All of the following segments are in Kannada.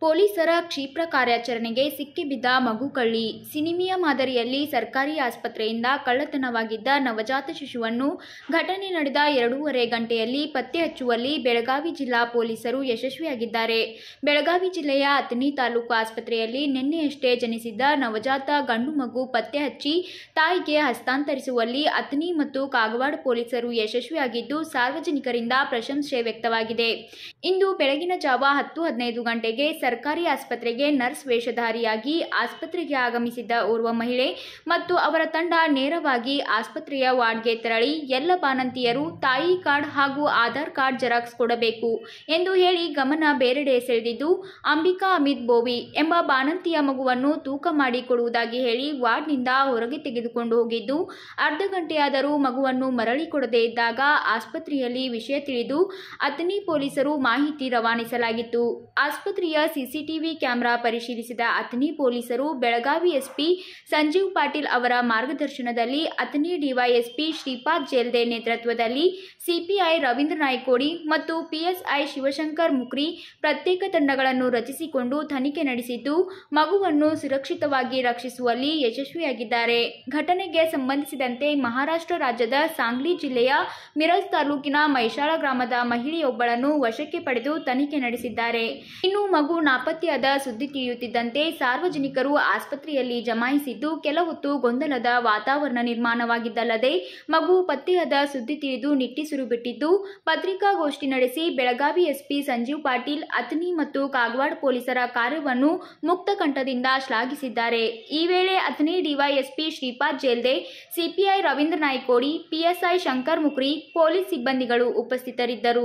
ಪೊಲೀಸರ ಕ್ಷಿಪ್ರ ಕಾರ್ಯಾಚರಣೆಗೆ ಸಿಕ್ಕಿಬಿದ್ದ ಮಗು ಕಳ್ಳಿ ಸಿನಿಮಿಯ ಮಾದರಿಯಲ್ಲಿ ಸರ್ಕಾರಿ ಆಸ್ಪತ್ರೆಯಿಂದ ಕಳ್ಳತನವಾಗಿದ್ದ ನವಜಾತ ಶಿಶುವನ್ನು ಘಟನೆ ನಡೆದ ಎರಡೂವರೆ ಗಂಟೆಯಲ್ಲಿ ಪತ್ತೆ ಹಚ್ಚುವಲ್ಲಿ ಬೆಳಗಾವಿ ಜಿಲ್ಲಾ ಪೊಲೀಸರು ಯಶಸ್ವಿಯಾಗಿದ್ದಾರೆ ಬೆಳಗಾವಿ ಜಿಲ್ಲೆಯ ಅಥಣಿ ತಾಲೂಕು ಆಸ್ಪತ್ರೆಯಲ್ಲಿ ನಿನ್ನೆಯಷ್ಟೇ ಜನಿಸಿದ್ದ ನವಜಾತ ಗಂಡು ಮಗು ಪತ್ತೆ ಹಚ್ಚಿ ತಾಯಿಗೆ ಹಸ್ತಾಂತರಿಸುವಲ್ಲಿ ಅಥಣಿ ಮತ್ತು ಕಾಗವಾಡ ಪೊಲೀಸರು ಯಶಸ್ವಿಯಾಗಿದ್ದು ಸಾರ್ವಜನಿಕರಿಂದ ಪ್ರಶಂಸೆ ವ್ಯಕ್ತವಾಗಿದೆ ಇಂದು ಬೆಳಗಿನ ಜಾವ ಹತ್ತು ಹದಿನೈದು ಗಂಟೆಗೆ ಸರ್ಕಾರಿ ಆಸ್ಪತ್ರೆಗೆ ನರ್ಸ್ ವೇಷಧಾರಿಯಾಗಿ ಆಸ್ಪತ್ರೆಗೆ ಆಗಮಿಸಿದ್ದ ಓರ್ವ ಮಹಿಳೆ ಮತ್ತು ಅವರ ತಂಡ ನೇರವಾಗಿ ಆಸ್ಪತ್ರೆಯ ವಾರ್ಡ್ಗೆ ತೆರಳಿ ಎಲ್ಲ ಬಾಣಂತಿಯರು ತಾಯಿ ಕಾರ್ಡ್ ಹಾಗೂ ಆಧಾರ್ ಕಾರ್ಡ್ ಜೆರಾಕ್ಸ್ ಕೊಡಬೇಕು ಎಂದು ಹೇಳಿ ಗಮನ ಬೇರೆಡೆ ಸೆಳೆದಿದ್ದು ಅಂಬಿಕಾ ಅಮಿತ್ ಬೋವಿ ಎಂಬ ಬಾಣಂತಿಯ ಮಗುವನ್ನು ತೂಕ ಮಾಡಿ ಕೊಡುವುದಾಗಿ ಹೇಳಿ ವಾರ್ಡ್ನಿಂದ ಹೊರಗೆ ತೆಗೆದುಕೊಂಡು ಹೋಗಿದ್ದು ಅರ್ಧ ಗಂಟೆಯಾದರೂ ಮಗುವನ್ನು ಮರಳಿ ಕೊಡದೇ ಇದ್ದಾಗ ಆಸ್ಪತ್ರೆಯಲ್ಲಿ ವಿಷಯ ತಿಳಿದು ಅಥಣಿ ಪೊಲೀಸರು ಮಾಹಿತಿ ರವಾನಿಸಲಾಗಿತ್ತು ಆಸ್ಪತ್ರೆಯ ಸಿಸಿಟಿವಿ ಕ್ಯಾಮೆರಾ ಪರಿಶೀಲಿಸಿದ ಅಥಣಿ ಪೊಲೀಸರು ಬೆಳಗಾವಿ ಎಸ್ಪಿ ಸಂಜೀವ್ ಪಾಟೀಲ್ ಅವರ ಮಾರ್ಗದರ್ಶನದಲ್ಲಿ ಅಥಣಿ ಡಿವೈಎಸ್ಪಿ ಶ್ರೀಪಾದ್ ಜೇಲ್ದೆ ನೇತೃತ್ವದಲ್ಲಿ ಸಿಪಿಐ ರವೀಂದ್ರ ನಾಯ್ಕೋಡಿ ಮತ್ತು ಪಿಎಸ್ಐ ಶಿವಶಂಕರ್ ಮುಕ್ರಿ ಪ್ರತ್ಯೇಕ ತಂಡಗಳನ್ನು ರಚಿಸಿಕೊಂಡು ತನಿಖೆ ನಡೆಸಿದ್ದು ಮಗುವನ್ನು ಸುರಕ್ಷಿತವಾಗಿ ರಕ್ಷಿಸುವಲ್ಲಿ ಯಶಸ್ವಿಯಾಗಿದ್ದಾರೆ ಘಟನೆಗೆ ಸಂಬಂಧಿಸಿದಂತೆ ಮಹಾರಾಷ್ಟ್ರ ರಾಜ್ಯದ ಸಾಂಗ್ಲಿ ಜಿಲ್ಲೆಯ ಮಿರಜ್ ತಾಲೂಕಿನ ಮೈಶಾಳ ಗ್ರಾಮದ ಮಹಿಳೆಯೊಬ್ಬಳನ್ನು ವಶಕ್ಕೆ ಪಡೆದು ತನಿಖೆ ನಡೆಸಿದ್ದಾರೆ ಇನ್ನು ಮಗು ನಾಪತ್ತೆಯಾದ ಸುದ್ದಿ ತಿಳಿಯುತ್ತಿದ್ದಂತೆ ಸಾರ್ವಜನಿಕರು ಆಸ್ಪತ್ರೆಯಲ್ಲಿ ಜಮಾಯಿಸಿದ್ದು ಕೆಲ ಹೊತ್ತು ಗೊಂದಲದ ವಾತಾವರಣ ನಿರ್ಮಾಣವಾಗಿದ್ದಲ್ಲದೆ ಮಗು ಪತ್ತೆಯಾದ ಸುದ್ದಿ ತಿಳಿದು ನಿಟ್ಟಿಸುರು ಬಿಟ್ಟಿದ್ದು ಪತ್ರಿಕಾಗೋಷ್ಠಿ ನಡೆಸಿ ಬೆಳಗಾವಿ ಎಸ್ಪಿ ಸಂಜೀವ್ ಪಾಟೀಲ್ ಅಥಣಿ ಮತ್ತು ಕಾಗವಾಡ ಪೊಲೀಸರ ಕಾರ್ಯವನ್ನು ಮುಕ್ತ ಕಂಠದಿಂದ ಶ್ಲಾಘಿಸಿದ್ದಾರೆ ಈ ವೇಳೆ Athani DySP Shripad Jelde CPI Ravindra Naikodi PSI Shankar Mukri police ಸಿಬ್ಬಂದಿಗಳು ಉಪಸ್ಥಿತರಿದ್ದರು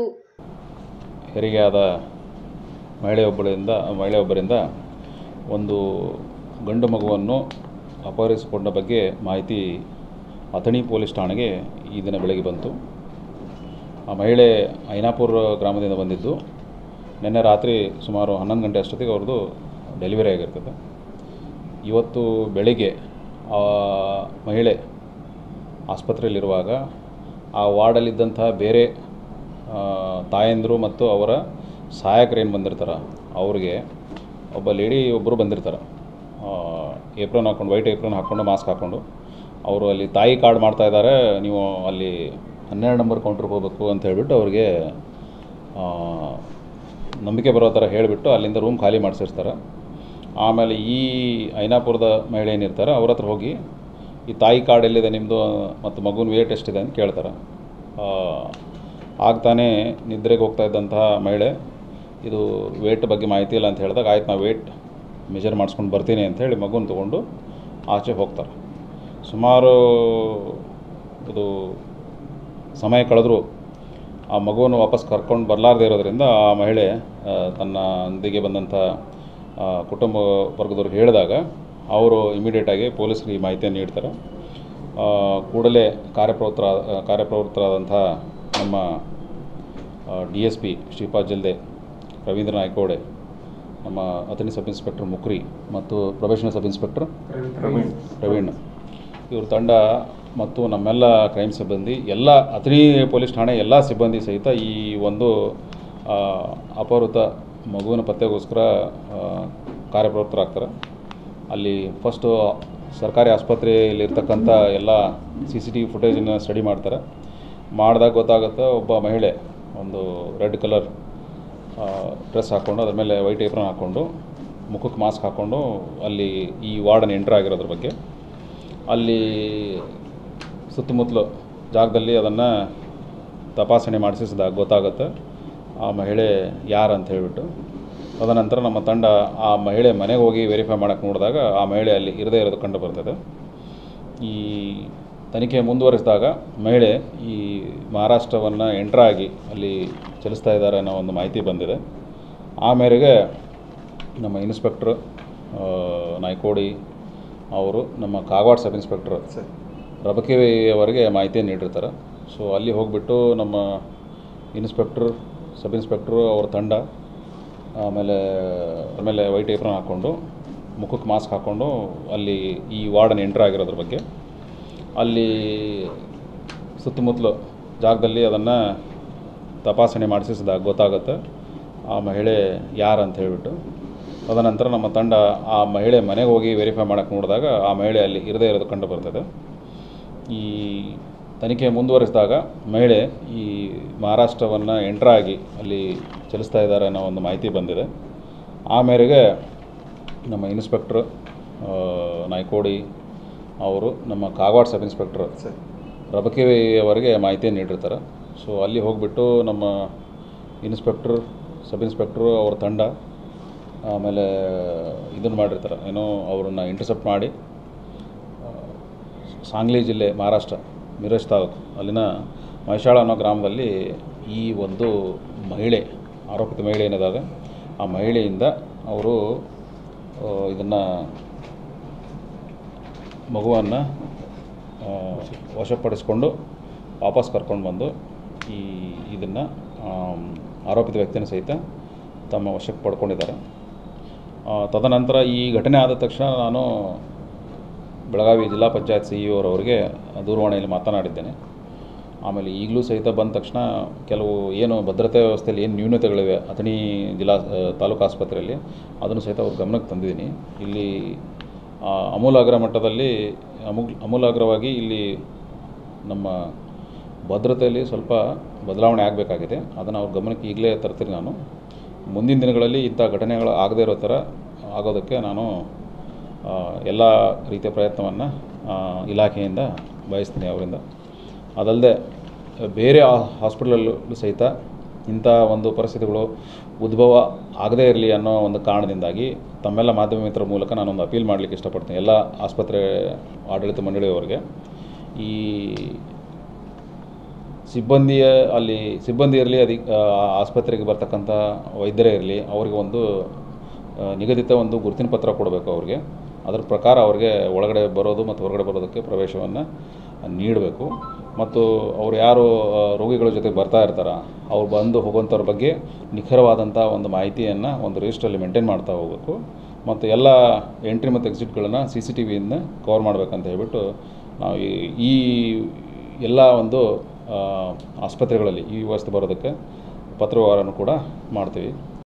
ಹೆರಿಗೆಯಾದ ಮಹಿಳೆಯೊಬ್ಬಳಿಂದ ಮಹಿಳೆಯೊಬ್ಬರಿಂದ ಒಂದು ಗಂಡು ಮಗುವನ್ನು ಅಪಹರಿಸಿಕೊಂಡ ಬಗ್ಗೆ ಮಾಹಿತಿ ಅಥಣಿ ಪೊಲೀಸ್ ಠಾಣೆಗೆ ಈ ದಿನ ಬೆಳಗ್ಗೆ ಬಂತು ಆ ಮಹಿಳೆ ಐನಾಪುರ ಗ್ರಾಮದಿಂದ ಬಂದಿದ್ದು ನಿನ್ನೆ ರಾತ್ರಿ ಸುಮಾರು ಹನ್ನೊಂದು ಗಂಟೆ ಅಷ್ಟೊತ್ತಿಗೆ ಅವ್ರದ್ದು ಡೆಲಿವರಿ ಆಗಿರ್ತದೆ ಇವತ್ತು ಬೆಳಿಗ್ಗೆ ಆ ಮಹಿಳೆ ಆಸ್ಪತ್ರೆಯಲ್ಲಿರುವಾಗ ಆ ವಾರ್ಡಲ್ಲಿದ್ದಂತಹ ಬೇರೆ ಆ, ತಾಯಂದಿರು ಮತ್ತು ಅವರ ಸಹಾಯಕರು ಏನು ಬಂದಿರ್ತಾರೆ ಅವ್ರಿಗೆ ಒಬ್ಬ ಲೇಡಿ ಒಬ್ಬರು ಬಂದಿರ್ತಾರೆ ಏಪ್ರನ್ ಹಾಕ್ಕೊಂಡು ವೈಟ್ ಏಪ್ರನ್ ಹಾಕ್ಕೊಂಡು ಮಾಸ್ಕ್ ಹಾಕ್ಕೊಂಡು ಅವರು ಅಲ್ಲಿ ತಾಯಿ ಕಾರ್ಡ್ ಮಾಡ್ತಾ ಇದ್ದಾರೆ ನೀವು ಅಲ್ಲಿ ಹನ್ನೆರಡು ನಂಬರ್ ಕೌಂಟ್ರಿಗೆ ಹೋಗಬೇಕು ಅಂತ ಹೇಳ್ಬಿಟ್ಟು ಅವ್ರಿಗೆ ಆ, ನಂಬಿಕೆ ಬರೋ ಥರ ಹೇಳಿಬಿಟ್ಟು ಅಲ್ಲಿಂದ ರೂಮ್ ಖಾಲಿ ಮಾಡಿಸಿರ್ತಾರೆ ಆಮೇಲೆ ಈ ಐನಾಪುರದ ಮಹಿಳೆ ಏನಿರ್ತಾರೆ ಅವ್ರ ಹತ್ರ ಹೋಗಿ ಈ ತಾಯಿ ಕಾರ್ಡ್ ಎಲ್ಲಿದೆ ನಿಮ್ಮದು ಮತ್ತು ಮಗುನ ವೇಟ್ ಎಷ್ಟಿದೆ ಅಂತ ಕೇಳ್ತಾರೆ ಆ, ಆಗ್ತಾನೆ ನಿದ್ರೆಗೆ ಹೋಗ್ತಾ ಇದ್ದಂತಹ ಮಹಿಳೆ ಇದು ವೇಟ್ ಬಗ್ಗೆ ಮಾಹಿತಿ ಇಲ್ಲ ಅಂತ ಹೇಳಿದಾಗ ಆಯ್ತು ನಾವು ವೇಟ್ ಮೆಜರ್ ಮಾಡಿಸ್ಕೊಂಡು ಬರ್ತೀನಿ ಅಂತ ಹೇಳಿ ಮಗುನ ತೊಗೊಂಡು ಆಚೆ ಹೋಗ್ತಾರೆ ಸುಮಾರು ಇದು ಸಮಯ ಕಳೆದ್ರು ಆ ಮಗುವನ್ನು ವಾಪಸ್ ಕರ್ಕೊಂಡು ಬರಲಾರ್ದೇ ಇರೋದ್ರಿಂದ ಆ ಮಹಿಳೆ ಆ, ತನ್ನ ಅಂದಿಗೆ ಬಂದಂಥ ಆ, ಕುಟುಂಬ ವರ್ಗದವ್ರಿಗೆ ಹೇಳಿದಾಗ ಅವರು ಇಮಿಡಿಯೇಟಾಗಿ ಪೊಲೀಸರಿಗೆ ಈ ಮಾಹಿತಿಯನ್ನು ನೀಡ್ತಾರೆ ಆ, ಕೂಡಲೇ ಕಾರ್ಯಪ್ರವೃತ್ತರ ಕಾರ್ಯಪ್ರವೃತ್ತರಾದಂಥ ನಮ್ಮ D S P Shripad Jalde Ravindra Naikode ನಮ್ಮ ಅಥಣಿ ಸಬ್ ಇನ್ಸ್ಪೆಕ್ಟರ್ ಮುಕ್ರಿ ಮತ್ತು ಪ್ರೊಬೇಷನಲ್ ಸಬ್ ಇನ್ಸ್ಪೆಕ್ಟರ್ ಪ್ರವೀಣ್ ಇವ್ರ ತಂಡ ಮತ್ತು ನಮ್ಮೆಲ್ಲ ಕ್ರೈಮ್ ಸಿಬ್ಬಂದಿ ಎಲ್ಲ ಅಥಣಿ ಪೊಲೀಸ್ ಠಾಣೆ ಎಲ್ಲ ಸಿಬ್ಬಂದಿ ಸಹಿತ ಈ ಒಂದು ಆ, ಅಪಹೃತ ಮಗುವಿನ ಪತ್ತೆಗೋಸ್ಕರ ಆ, ಕಾರ್ಯಪ್ರವೃತ್ತರಾಗ್ತಾರೆ ಅಲ್ಲಿ ಫಸ್ಟು ಸರ್ಕಾರಿ ಆಸ್ಪತ್ರೆಯಲ್ಲಿರ್ತಕ್ಕಂಥ ಎಲ್ಲ ಸಿ ಸಿ ಟಿ ವಿ ಫುಟೇಜನ್ನು ಸ್ಟಡಿ ಮಾಡ್ತಾರೆ ಮಾಡಿದಾಗ ಗೊತ್ತಾಗುತ್ತೆ ಒಬ್ಬ ಮಹಿಳೆ ಒಂದು ರೆಡ್ ಕಲರ್ ಡ್ರೆಸ್ ಹಾಕ್ಕೊಂಡು ಅದ್ರ ಮೇಲೆ ವೈಟ್ ಏಪ್ರನ್ ಹಾಕ್ಕೊಂಡು ಮುಖಕ್ಕೆ ಮಾಸ್ಕ್ ಹಾಕ್ಕೊಂಡು ಅಲ್ಲಿ ಈ ವಾರ್ಡನ್ ಎಂಟ್ರ್ ಆಗಿರೋದ್ರ ಬಗ್ಗೆ ಅಲ್ಲಿ ಸುತ್ತಮುತ್ತಲು ಜಾಗದಲ್ಲಿ ಅದನ್ನು ತಪಾಸಣೆ ಮಾಡಿಸಿಸಿದಾಗ ಗೊತ್ತಾಗುತ್ತೆ ಆ ಮಹಿಳೆ ಯಾರು ಅಂತ ಹೇಳಿಬಿಟ್ಟು ತದನಂತರ ನಮ್ಮ ತಂಡ ಆ ಮಹಿಳೆ ಮನೆಗೆ ಹೋಗಿ ವೆರಿಫೈ ಮಾಡೋಕ್ಕೆ ನೋಡಿದಾಗ ಆ ಮಹಿಳೆ ಅಲ್ಲಿ ಇರದೇ ಇರೋದು ಕಂಡು ಬರ್ತದೆ ಈ ತನಿಖೆ ಮುಂದುವರಿಸಿದಾಗ ಮಹಿಳೆ ಈ ಮಹಾರಾಷ್ಟ್ರವನ್ನು ಎಂಟ್ರಾಗಿ ಅಲ್ಲಿ ಚಲಿಸ್ತಾ ಇದ್ದಾರೆ ಅನ್ನೋ ಒಂದು ಮಾಹಿತಿ ಬಂದಿದೆ ಆ ಮೇರೆಗೆ ನಮ್ಮ ಇನ್ಸ್ಪೆಕ್ಟ್ರ್ ಆ, ನಾಯ್ಕೋಡಿ ಅವರು ನಮ್ಮ ಕಾಗವಾಡ ಸಬ್ ಇನ್ಸ್ಪೆಕ್ಟ್ರ್ ರಬಕಿಯವರಿಗೆ ಮಾಹಿತಿಯನ್ನು ನೀಡಿರ್ತಾರೆ ಸೊ ಅಲ್ಲಿ ಹೋಗಿಬಿಟ್ಟು ನಮ್ಮ ಇನ್ಸ್ಪೆಕ್ಟ್ರ್ ಸಬ್ ಇನ್ಸ್ಪೆಕ್ಟ್ರು ಅವ್ರ ತಂಡ ಆಮೇಲೆ ಆಮೇಲೆ ವೈಟ್ ಏಪ್ರನ್ ಹಾಕ್ಕೊಂಡು ಮುಖಕ್ಕೆ ಮಾಸ್ಕ್ ಹಾಕ್ಕೊಂಡು ಅಲ್ಲಿ ಈ ವಾರ್ಡನ್ ಎಂಟ್ರ್ ಆಗಿರೋದ್ರ ಬಗ್ಗೆ ಅಲ್ಲಿ ಸುತ್ತಮುತ್ತಲು ಜಾಗದಲ್ಲಿ ಅದನ್ನು ತಪಾಸಣೆ ಮಾಡಿಸಿಸಿದಾಗ ಗೊತ್ತಾಗುತ್ತೆ ಆ ಮಹಿಳೆ ಯಾರು ಅಂತ ಹೇಳಿಬಿಟ್ಟು ತದನಂತರ ನಮ್ಮ ತಂಡ ಆ ಮಹಿಳೆ ಮನೆಗೆ ಹೋಗಿ ವೆರಿಫೈ ಮಾಡೋಕ್ಕೆ ನೋಡಿದಾಗ ಆ ಮಹಿಳೆ ಅಲ್ಲಿ ಇರದೇ ಇರೋದು ಕಂಡು ಬರ್ತದೆ ಈ ತನಿಖೆ ಮುಂದುವರಿಸಿದಾಗ ಮಹಿಳೆ ಈ ಮಹಾರಾಷ್ಟ್ರವನ್ನು ಎಂಟ್ರಾಗಿ ಅಲ್ಲಿ ಚಲಿಸ್ತಾ ಇದ್ದಾರೆ ಅನ್ನೋ ಒಂದು ಮಾಹಿತಿ ಬಂದಿದೆ ಆ ಮೇರೆಗೆ ನಮ್ಮ ಇನ್ಸ್ಪೆಕ್ಟ್ರ್ ಆ, ನಾಯ್ಕೋಡಿ ಅವರು ನಮ್ಮ ಕಾಗವಾಡ ಸಬ್ ಇನ್ಸ್ಪೆಕ್ಟ್ರ್ ರಬಕಿವಿ ಅವರಿಗೆ ಮಾಹಿತಿಯನ್ನು ನೀಡಿರ್ತಾರೆ ಸೊ ಅಲ್ಲಿ ಹೋಗಿಬಿಟ್ಟು ನಮ್ಮ ಇನ್ಸ್ಪೆಕ್ಟ್ರ್ ಸಬ್ ಇನ್ಸ್ಪೆಕ್ಟ್ರು ಅವ್ರ ತಂಡ ಆಮೇಲೆ ಇದನ್ನು ಮಾಡಿರ್ತಾರೆ ಏನೋ ಅವ್ರನ್ನ ಇಂಟರ್ಸೆಪ್ಟ್ ಮಾಡಿ ಆ, ಸಾಂಗ್ಲಿ ಜಿಲ್ಲೆ ಮಹಾರಾಷ್ಟ್ರ ಮಿರಜ್ ತಾಲೂಕು ಅಲ್ಲಿನ ಮೈಶಾಳ ಅನ್ನೋ ಗ್ರಾಮದಲ್ಲಿ ಈ ಒಂದು ಮಹಿಳೆ ಆರೋಪಿತ ಮಹಿಳೆ ಏನಿದ್ದಾರೆ ಆ ಮಹಿಳೆಯಿಂದ ಅವರು ಇದನ್ನು ಮಗುವನ್ನು ವಶಪಡಿಸ್ಕೊಂಡು ವಾಪಸ್ ಕರ್ಕೊಂಡು ಬಂದು ಈ ಇದನ್ನು ಆರೋಪಿತ ವ್ಯಕ್ತಿನ ಸಹಿತ ತಮ್ಮ ವಶಕ್ಕೆ ಪಡ್ಕೊಂಡಿದ್ದಾರೆ ಆ, ತದನಂತರ ಈ ಘಟನೆ ಆದ ತಕ್ಷಣ ನಾನು ಬೆಳಗಾವಿ ಜಿಲ್ಲಾ ಪಂಚಾಯತ್ ಸಿ ಇ ಅವರವರಿಗೆ ದೂರವಾಣಿಯಲ್ಲಿ ಮಾತನಾಡಿದ್ದೇನೆ ಆಮೇಲೆ ಈಗಲೂ ಸಹಿತ ಬಂದ ತಕ್ಷಣ ಕೆಲವು ಏನು ಭದ್ರತಾ ವ್ಯವಸ್ಥೆಯಲ್ಲಿ ಏನು ನ್ಯೂನತೆಗಳಿವೆ ಅಥಣಿ ಜಿಲ್ಲಾ ಆ, ತಾಲೂಕು ಆಸ್ಪತ್ರೆಯಲ್ಲಿ ಅದನ್ನು ಸಹಿತ ಅವ್ರ ಗಮನಕ್ಕೆ ತಂದಿದ್ದೀನಿ ಇಲ್ಲಿ ಆ, ಅಮೂಲಾಗ್ರ ಮಟ್ಟದಲ್ಲಿ ಅಮೂಲ್ ಅಮೂಲಾಗ್ರವಾಗಿ ಇಲ್ಲಿ ನಮ್ಮ ಭದ್ರತೆಯಲ್ಲಿ ಸ್ವಲ್ಪ ಬದಲಾವಣೆ ಆಗಬೇಕಾಗಿದೆ ಅದನ್ನು ಅವ್ರ ಗಮನಕ್ಕೆ ಈಗಲೇ ತರ್ತೀನಿ ನಾನು ಮುಂದಿನ ದಿನಗಳಲ್ಲಿ ಇಂಥ ಘಟನೆಗಳು ಆಗದೇ ಇರೋ ಥರ ಆಗೋದಕ್ಕೆ ನಾನು ಆ, ಎಲ್ಲ ರೀತಿಯ ಪ್ರಯತ್ನವನ್ನು ಇಲಾಖೆಯಿಂದ ಬಯಸ್ತೀನಿ ಅವರಿಂದ ಅದಲ್ಲದೆ ಬೇರೆ ಹಾಸ್ಪಿಟಲಲ್ಲೂ ಸಹಿತ ಇಂಥ ಒಂದು ಪರಿಸ್ಥಿತಿಗಳು ಉದ್ಭವ ಆಗದೇ ಇರಲಿ ಅನ್ನೋ ಒಂದು ಕಾರಣದಿಂದಾಗಿ ತಮ್ಮೆಲ್ಲ ಮಾಧ್ಯಮ ಮಿತ್ರರ ಮೂಲಕ ನಾನೊಂದು ಅಪೀಲ್ ಮಾಡಲಿಕ್ಕೆ ಇಷ್ಟಪಡ್ತೀನಿ ಎಲ್ಲ ಆಸ್ಪತ್ರೆ ಆಡಳಿತ ಮಂಡಳಿಯವರಿಗೆ ಈ ಸಿಬ್ಬಂದಿಯ ಅಲ್ಲಿ ಸಿಬ್ಬಂದಿ ಇರಲಿ ಅದಿ ಆ, ಆಸ್ಪತ್ರೆಗೆ ಬರ್ತಕ್ಕಂಥ ವೈದ್ಯರೇ ಇರಲಿ ಅವರಿಗೆ ಒಂದು ಆ, ನಿಗದಿತ ಒಂದು ಗುರುತಿನ ಪತ್ರ ಕೊಡಬೇಕು ಅವ್ರಿಗೆ ಅದರ ಪ್ರಕಾರ ಅವ್ರಿಗೆ ಒಳಗಡೆ ಬರೋದು ಮತ್ತು ಹೊರಗಡೆ ಬರೋದಕ್ಕೆ ಪ್ರವೇಶವನ್ನು ನೀಡಬೇಕು ಮತ್ತು ಅವ್ರು ಯಾರು ಆ, ರೋಗಿಗಳ ಜೊತೆ ಬರ್ತಾ ಇರ್ತಾರ ಅವ್ರು ಬಂದು ಹೋಗುವಂಥವ್ರ ಬಗ್ಗೆ ನಿಖರವಾದಂಥ ಒಂದು ಮಾಹಿತಿಯನ್ನು ಒಂದು ರಿಜಿಸ್ಟ್ರಲ್ಲಿ ಮೇಂಟೈನ್ ಮಾಡ್ತಾ ಹೋಗಬೇಕು ಮತ್ತು ಎಲ್ಲ ಎಂಟ್ರಿ ಮತ್ತು ಎಕ್ಸಿಟ್ಗಳನ್ನು ಸಿ ಸಿ ಟಿ ವಿಯಿಂದ ಕವರ್ ಮಾಡಬೇಕಂತ ಹೇಳ್ಬಿಟ್ಟು ನಾವು ಈ- ಈ ಎಲ್ಲ ಒಂದು ಆ, ಆಸ್ಪತ್ರೆಗಳಲ್ಲಿ ಈ ವ್ಯವಸ್ಥೆ ಬರೋದಕ್ಕೆ ಪತ್ರವ್ಯವಹಾರನೂ ಕೂಡ ಮಾಡ್ತೀವಿ